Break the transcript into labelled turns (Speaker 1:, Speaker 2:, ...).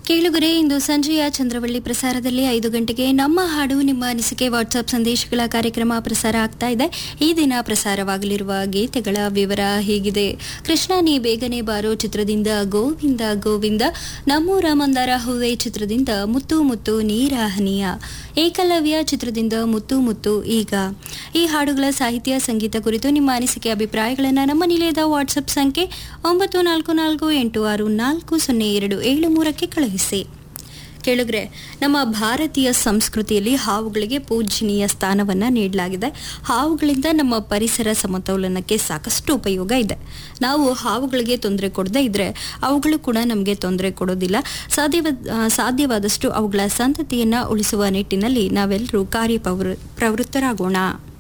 Speaker 1: ಕೇಳುಗರೆ ಇಂದು ಸಂಜೆಯ ಚಂದ್ರವಳ್ಳಿ ಪ್ರಸಾರದಲ್ಲಿ ಐದು ಗಂಟೆಗೆ ನಮ್ಮ ಹಾಡು ನಿಮ್ಮ ಅನಿಸಿಕೆ ವಾಟ್ಸ್ಆಪ್ ಸಂದೇಶಗಳ ಕಾರ್ಯಕ್ರಮ ಪ್ರಸಾರ ಆಗ್ತಾ ಇದೆ ಈ ದಿನ ಪ್ರಸಾರವಾಗಲಿರುವ ಗೀತೆಗಳ ವಿವರ ಹೀಗಿದೆ ಕೃಷ್ಣ ನೀ ಬೇಗನೆ ಬಾರೋ ಚಿತ್ರದಿಂದ ಗೋವಿಂದ ಗೋವಿಂದ ನಮ್ಮೂರ ಮಂದಾರ ಹೂವೆ ಚಿತ್ರದಿಂದ ಮುತ್ತು ಮುತ್ತು ನೀರ ಹನಿಯ ಏಕಲವ್ಯ ಚಿತ್ರದಿಂದ ಮುತ್ತು ಮುತ್ತು ಈಗ ಈ ಹಾಡುಗಳ ಸಾಹಿತ್ಯ ಸಂಗೀತ ಕುರಿತು ನಿಮ್ಮ ಅನಿಸಿಕೆ ಅಭಿಪ್ರಾಯಗಳನ್ನು ನಮ್ಮ ನಿಲಯದ ವಾಟ್ಸಪ್ ಸಂಖ್ಯೆ ಒಂಬತ್ತು ನಾಲ್ಕು ನಾಲ್ಕು ಎಂಟು ಆರು ನಾಲ್ಕು ಸೊನ್ನೆ ಎರಡು ಏಳು ಮೂರಕ್ಕೆ ಕಳುಹಿಸಿ ಕೇಳಿದ್ರೆ ನಮ್ಮ ಭಾರತೀಯ ಸಂಸ್ಕೃತಿಯಲ್ಲಿ ಹಾವುಗಳಿಗೆ ಪೂಜನೀಯ ಸ್ಥಾನವನ್ನು ನೀಡಲಾಗಿದೆ ಹಾವುಗಳಿಂದ ನಮ್ಮ ಪರಿಸರ ಸಮತೋಲನಕ್ಕೆ ಸಾಕಷ್ಟು ಉಪಯೋಗ ಇದೆ ನಾವು ಹಾವುಗಳಿಗೆ ತೊಂದರೆ ಕೊಡದೇ ಇದ್ರೆ ಅವುಗಳು ಕೂಡ ನಮಗೆ ತೊಂದರೆ ಕೊಡೋದಿಲ್ಲ ಸಾಧ್ಯವ ಆ, ಸಾಧ್ಯವಾದಷ್ಟು ಅವುಗಳ ಸಂತತಿಯನ್ನು ಉಳಿಸುವ ನಿಟ್ಟಿನಲ್ಲಿ ನಾವೆಲ್ಲರೂ ಕಾರ್ಯಪ್ರವೃ ಪ್ರವೃತ್ತರಾಗೋಣ